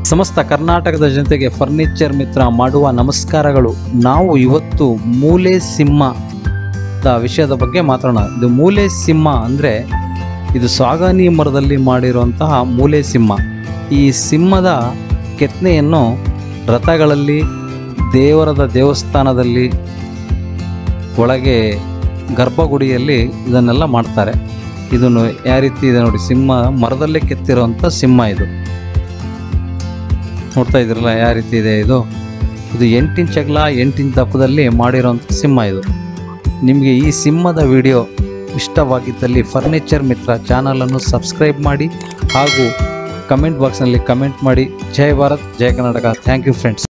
ಸಮಸ್ತ ಕರ್ನಾಟಕದ ಜನತೆಗೆ ಫರ್ನಿಚರ್ ಮಿತ್ರ ಮಾಡುವ ನಮಸ್ಕಾರಗಳು ನಾವು ಇವತ್ತು ಮೂಲೆ ಸಿಂಹದ ವಿಷಯದ ಬಗ್ಗೆ ಮಾತಾಡೋಣ ಇದು ಮೂಲೆ ಸಿಂಹ ಅಂದರೆ ಇದು ಸಾಗಣಿ ಮರದಲ್ಲಿ ಮಾಡಿರುವಂತಹ ಮೂಲೆ ಸಿಂಹ ಈ ಸಿಂಹದ ಕೆತ್ತನೆಯನ್ನು ರಥಗಳಲ್ಲಿ ದೇವರದ ದೇವಸ್ಥಾನದಲ್ಲಿ ಒಳಗೆ ಗರ್ಭಗುಡಿಯಲ್ಲಿ ಇದನ್ನೆಲ್ಲ ಮಾಡ್ತಾರೆ ಇದನ್ನು ಯಾವ ರೀತಿ ಇದೆ ನೋಡಿ ಸಿಂಹ ಮರದಲ್ಲೇ ಕೆತ್ತಿರುವಂಥ ಸಿಂಹ ಇದು ನೋಡ್ತಾ ಇದ್ರಲ್ಲ ಯಾವ ರೀತಿ ಇದೆ ಇದು ಇದು ಎಂಟು ಇಂಚ್ ಅಗಲ ಎಂಟು ಇಂಚ್ ದಪ್ಪದಲ್ಲಿ ಮಾಡಿರೋಂಥ ಸಿಂಹ ಇದು ನಿಮಗೆ ಈ ಸಿಂಹದ ವಿಡಿಯೋ ಇಷ್ಟವಾಗಿದ್ದಲ್ಲಿ ಫರ್ನಿಚರ್ ಮಿತ್ರ ಚಾನಲನ್ನು ಸಬ್ಸ್ಕ್ರೈಬ್ ಮಾಡಿ ಹಾಗೂ ಕಮೆಂಟ್ ಬಾಕ್ಸ್ನಲ್ಲಿ ಕಮೆಂಟ್ ಮಾಡಿ ಜೈ ಭಾರತ್ ಜೈ ಕರ್ನಾಟಕ ಥ್ಯಾಂಕ್ ಯು ಫ್ರೆಂಡ್ಸ್